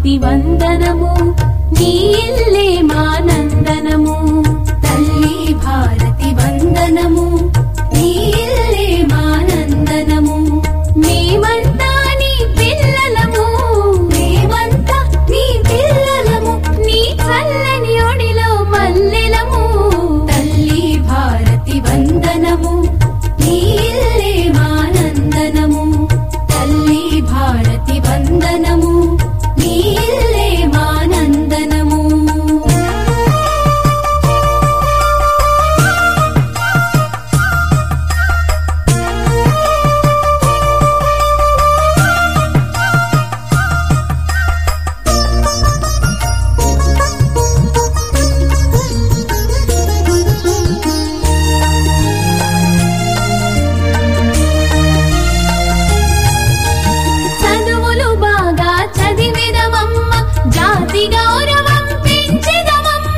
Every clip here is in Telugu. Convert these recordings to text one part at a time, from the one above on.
భారతి వందనము నీ ఇల్లే మానందనము తల్లి భారతి వందనము నీ ఇల్లే మానందనము మేమంతా నీ పిల్లలము మేమంతా నీ పిల్లలము నీ చల్లని ఒడిలో మల్లెలము తల్లి భారతి వందనము నీ ఇల్లే మానందనము తల్లి భారతి వందనము నీ ఇల్లే మానందనము చదువులు బాగా చదివిదమమ్మ జాతి గౌరవం పెంచిదమమ్మ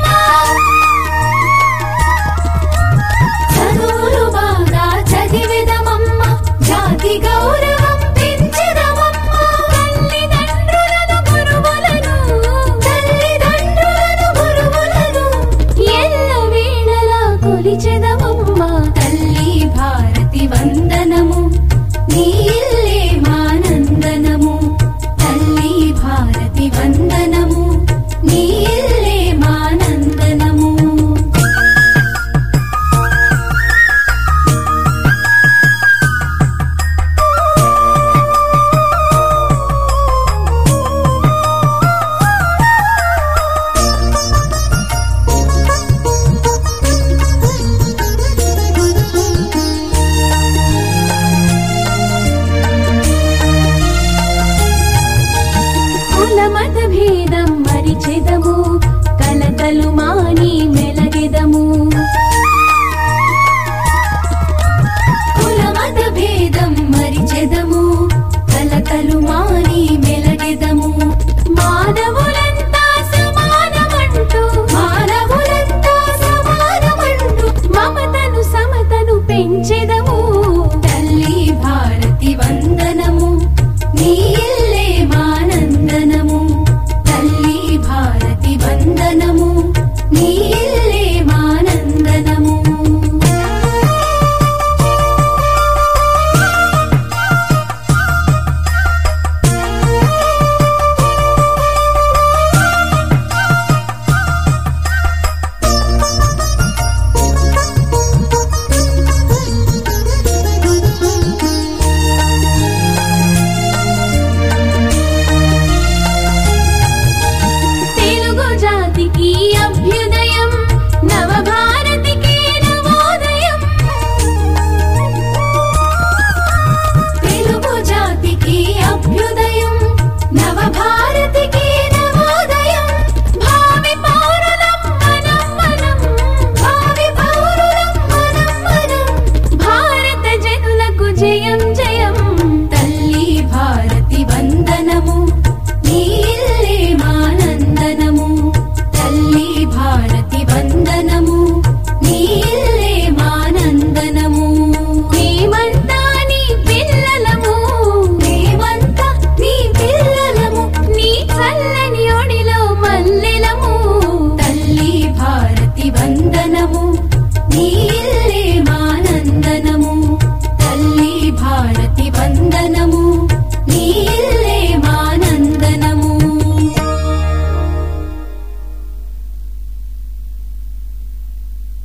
చదువులు బాగా చదివిదమమ్మ జాతి గౌరవం పెంచిదమమ్మ తల్లిదండ్రులను గురువులను తల్లిదండ్రులను గురువులను ఎల్ల వేళలా కొలిచెదమమ్మ తల్లి భారతి వందనము నీ ఇల్లే మానందనము తల్లి భారతి వందనము నీ ఇల్లే మానందనము కుల మత భేదం మరిచెదము కలతలు మాని